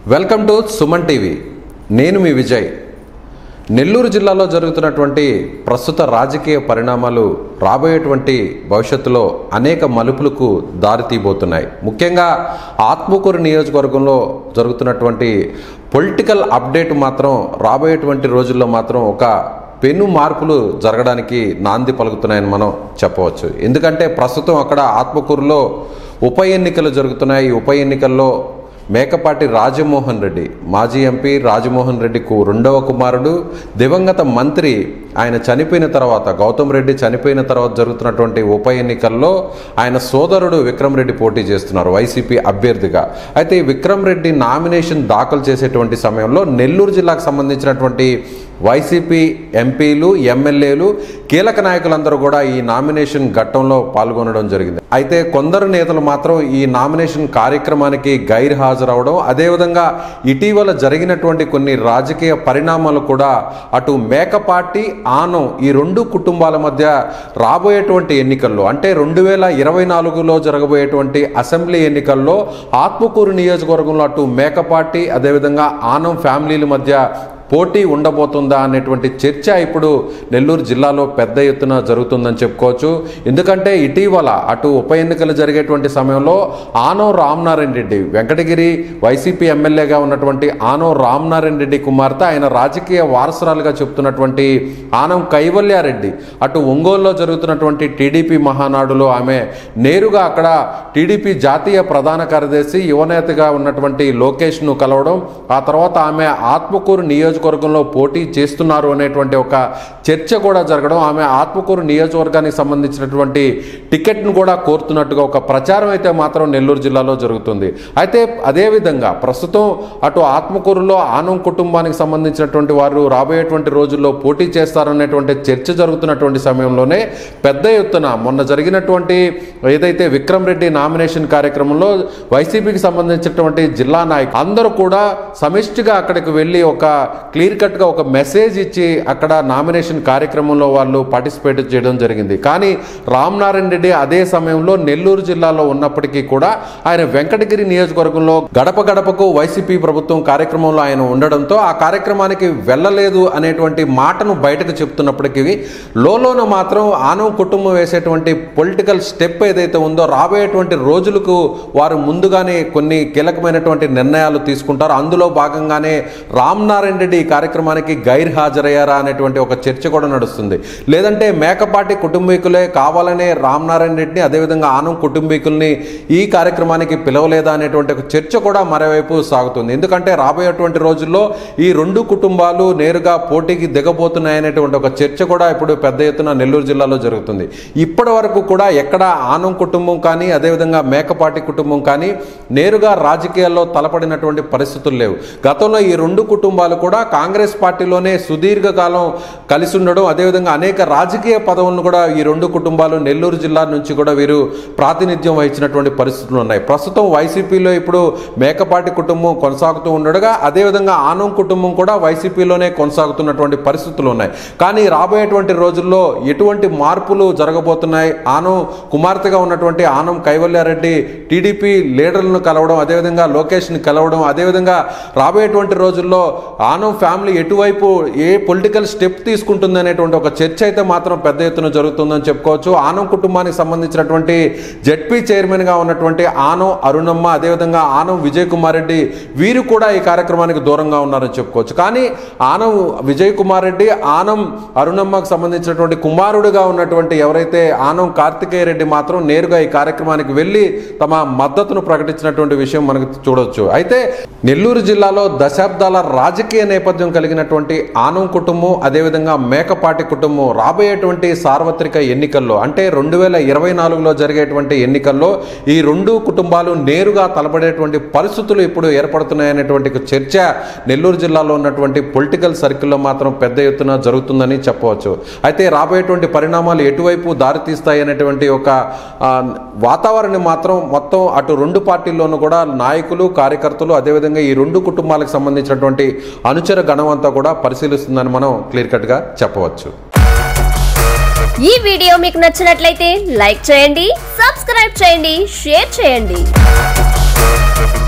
welcome to Suman TV నేను మీ విజయ్ నెల్లూరు జిల్లాలో జరుగుతున్నటువంటి ప్రస్తుత రాజకీయ పరిణామాలు రాబోయేటువంటి భవిష్యత్తులో అనేక మలుపులకు దారితీయబోతున్నాయి ముఖ్యంగా ఆత్మకూరు నియోజకవర్గంలో జరుగుతున్నటువంటి పొలిటికల్ అప్డేట్ మాత్రం రాబోయేటువంటి రోజుల్లో మాత్రం ఒక పెను మార్పులు జరగడానికి నాంది పలుకుతున్నాయని మనం చెప్పవచ్చు ఎందుకంటే ప్రస్తుతం అక్కడ ఆత్మకూరులో ఉప ఎన్నికలు జరుగుతున్నాయి ఈ ఉప ఎన్నికల్లో మేకపాటి రాజమోహన్ రెడ్డి మాజీ ఎంపీ రాజమోహన్ రెడ్డికు రెండవ కుమారుడు దివంగత మంత్రి ఆయన చనిపోయిన తర్వాత గౌతమ్ రెడ్డి చనిపోయిన తర్వాత జరుగుతున్నటువంటి ఉప ఎన్నికల్లో ఆయన సోదరుడు విక్రమ్ రెడ్డి పోటీ చేస్తున్నారు వైసీపీ అభ్యర్థిగా అయితే ఈ విక్రమ్ రెడ్డి నామినేషన్ దాఖలు చేసేటువంటి సమయంలో నెల్లూరు జిల్లాకు సంబంధించినటువంటి వైసీపీ ఎంపీలు ఎమ్మెల్యేలు కీలక నాయకులందరూ కూడా ఈ నామినేషన్ ఘట్టంలో పాల్గొనడం జరిగింది అయితే కొందరు నేతలు మాత్రం ఈ నామినేషన్ కార్యక్రమానికి గైర్ హాజరవడం అదేవిధంగా ఇటీవల జరిగినటువంటి కొన్ని రాజకీయ పరిణామాలు కూడా అటు మేకపాటి ఆనం ఈ రెండు కుటుంబాల మధ్య రాబోయేటువంటి ఎన్నికల్లో అంటే రెండు వేల ఇరవై నాలుగులో జరగబోయేటువంటి అసెంబ్లీ ఎన్నికల్లో ఆత్మకూరు నియోజకవర్గంలో అటు మేకపాటి అదేవిధంగా ఆనం ఫ్యామిలీల మధ్య పోటీ ఉండబోతుందా అనేటువంటి చర్చ ఇప్పుడు నెల్లూరు జిల్లాలో పెద్ద ఎత్తున జరుగుతుందని చెప్పుకోవచ్చు ఎందుకంటే ఇటీవల అటు ఉప ఎన్నికలు జరిగేటువంటి సమయంలో ఆనో రామనారాయణ రెడ్డి వెంకటగిరి వైసీపీ ఎమ్మెల్యేగా ఉన్నటువంటి ఆనో రామనారాయణ రెడ్డి కుమార్తె ఆయన రాజకీయ వారసురాలుగా చెప్తున్నటువంటి ఆనం కైవల్యారెడ్డి అటు ఒంగోలులో జరుగుతున్నటువంటి టీడీపీ మహానాడులో ఆమె నేరుగా అక్కడ టీడీపీ జాతీయ ప్రధాన కార్యదర్శి యువనేతగా ఉన్నటువంటి లోకేష్ను కలవడం ఆ తర్వాత ఆమె ఆత్మకూరు నియోజకవర్గంలో పోటీ చేస్తున్నారు అనేటువంటి ఒక చర్చ కూడా జరగడం ఆమె ఆత్మకూరు నియోజకవర్గానికి సంబంధించినటువంటి టికెట్ను కూడా కోరుతున్నట్టుగా ఒక ప్రచారం అయితే మాత్రం నెల్లూరు జిల్లాలో జరుగుతుంది అయితే అదేవిధంగా ప్రస్తుతం అటు ఆత్మకూరులో ఆనం కుటుంబానికి సంబంధించినటువంటి వారు రాబోయేటువంటి రోజుల్లో పోటీ చేస్తారనేటువంటి చర్చ జరుగుతున్నటువంటి సమయంలోనే పెద్ద ఎత్తున మొన్న జరిగినటువంటి ఏదైతే విక్రమ్ రెడ్డి నామినేషన్ కార్యక్రమంలో వైసీపీకి సంబంధించినటువంటి జిల్లా నాయకులు అందరూ కూడా సమిష్టిగా అక్కడికి వెళ్ళి ఒక క్లియర్ కట్గా ఒక మెసేజ్ ఇచ్చి అక్కడ నామినేషన్ కార్యక్రమంలో వాళ్ళు పార్టిసిపేట్ చేయడం జరిగింది కానీ రామనారాయణ రెడ్డి అదే సమయంలో నెల్లూరు జిల్లాలో ఉన్నప్పటికీ కూడా ఆయన వెంకటగిరి నియోజకవర్గంలో గడప గడపకు వైసీపీ ప్రభుత్వం కార్యక్రమంలో ఆయన ఉండడంతో ఆ కార్యక్రమానికి వెళ్ళలేదు అనేటువంటి మాటను బయటకు చెప్తున్నప్పటికీ లోలోన మాత్రం ఆనవ కుటుంబం వేసేటువంటి పొలిటికల్ స్టెప్ ఏదైతే ఉందో రాబోయేటువంటి రోజులకు వారు ముందుగానే కొన్ని కీలకమైనటువంటి నిర్ణయాలు తీసుకుంటారు అందులో భాగంగానే రామనారాయణ రెడ్డి ఈ కార్యక్రమానికి గైర్ హాజరయ్యారా అనేటువంటి ఒక చర్చ కూడా నడుస్తుంది లేదంటే మేకపాటి కుటుంబీకులే కావాలనే రామనారాయణ రెడ్డిని అదేవిధంగా ఆనం కుటుంబీకుల్ని ఈ కార్యక్రమానికి పిలవలేదా అనేటువంటి ఒక చర్చ కూడా మరోవైపు సాగుతుంది ఎందుకంటే రాబోయేటువంటి రోజుల్లో ఈ రెండు కుటుంబాలు నేరుగా పోటీకి దిగబోతున్నాయనేటువంటి ఒక చర్చ కూడా ఇప్పుడు పెద్ద ఎత్తున నెల్లూరు జిల్లాలో జరుగుతుంది ఇప్పటి వరకు కూడా ఎక్కడ ఆనం కుటుంబం కానీ అదేవిధంగా మేకపాటి కుటుంబం కానీ నేరుగా రాజకీయాల్లో తలపడినటువంటి పరిస్థితులు లేవు గతంలో ఈ రెండు కుటుంబాలు కూడా కాంగ్రెస్ పార్టీలోనే సుదీర్ఘకాలం కలిసి ఉండడం అదేవిధంగా అనేక రాజకీయ పదవులను కూడా ఈ రెండు కుటుంబాలు నెల్లూరు జిల్లా నుంచి కూడా వీరు ప్రాతినిధ్యం వహించినటువంటి పరిస్థితులు ఉన్నాయి ప్రస్తుతం వైసీపీలో ఇప్పుడు మేకపాటి కుటుంబం కొనసాగుతూ ఉండగా అదేవిధంగా ఆనం కుటుంబం కూడా వైసీపీలోనే కొనసాగుతున్నటువంటి పరిస్థితులు ఉన్నాయి కానీ రాబోయేటువంటి రోజుల్లో ఎటువంటి మార్పులు జరగబోతున్నాయి ఆనం కుమార్తెగా ఉన్నటువంటి ఆనం కైవల్యారెడ్డి టీడీపీ లీడర్లను కలవడం అదేవిధంగా లోకేష్ని కలవడం అదేవిధంగా రాబోయేటువంటి రోజుల్లో ఆనం ఫ్యామిలీ ఎటువైపు ఏ పొలిటికల్ స్టెప్ తీసుకుంటుంది అనేటువంటి ఒక చర్చ అయితే మాత్రం పెద్ద ఎత్తున జరుగుతుందని చెప్పుకోవచ్చు ఆనం కుటుంబానికి సంబంధించినటువంటి జెడ్పీ చైర్మన్గా ఉన్నటువంటి ఆనం అరుణమ్మ అదేవిధంగా ఆనం విజయ్ కుమార్ రెడ్డి వీరు కూడా ఈ కార్యక్రమానికి దూరంగా ఉన్నారని చెప్పుకోవచ్చు కానీ ఆనం విజయ్ కుమార్ రెడ్డి ఆనం అరుణమ్మకు సంబంధించినటువంటి కుమారుడుగా ఉన్నటువంటి ఎవరైతే ఆనం కార్తికేయ రెడ్డి మాత్రం నేరుగా ఈ కార్యక్రమానికి వెళ్ళి తమ మద్దతును ప్రకటించినటువంటి విషయం మనకు చూడొచ్చు అయితే నెల్లూరు జిల్లాలో దశాబ్దాల రాజకీయ నేపథ్యం కలిగినటువంటి ఆనం కుటుంబం అదేవిధంగా మేకపాటి కుటుంబం రాబోయేటువంటి సార్వత్రిక ఎన్నికల్లో అంటే రెండు వేల ఇరవై నాలుగులో జరిగేటువంటి ఎన్నికల్లో ఈ రెండు కుటుంబాలు నేరుగా తలపడేటువంటి పరిస్థితులు ఇప్పుడు ఏర్పడుతున్నాయనేటువంటి ఒక చర్చ నెల్లూరు జిల్లాలో ఉన్నటువంటి పొలిటికల్ సర్కిల్లో మాత్రం పెద్ద ఎత్తున జరుగుతుందని చెప్పవచ్చు అయితే రాబోయేటువంటి పరిణామాలు ఎటువైపు దారితీస్తాయి అనేటువంటి ఒక ఆ, వాతావరణం మాత్రం మొత్తం అటు రెండు పార్టీల్లోనూ కూడా నాయకులు కార్యకర్తలు అదేవిధంగా ఈ రెండు కుటుంబాలకు సంబంధించినటువంటి అనుచర గణం అంతా కూడా పరిశీలిస్తుందని మనం క్లియర్ కట్గా చెప్పవచ్చు ఈ వీడియో మీకు నచ్చినట్లయితే లైక్ చేయండి సబ్స్క్రైబ్ చేయండి షేర్ చేయండి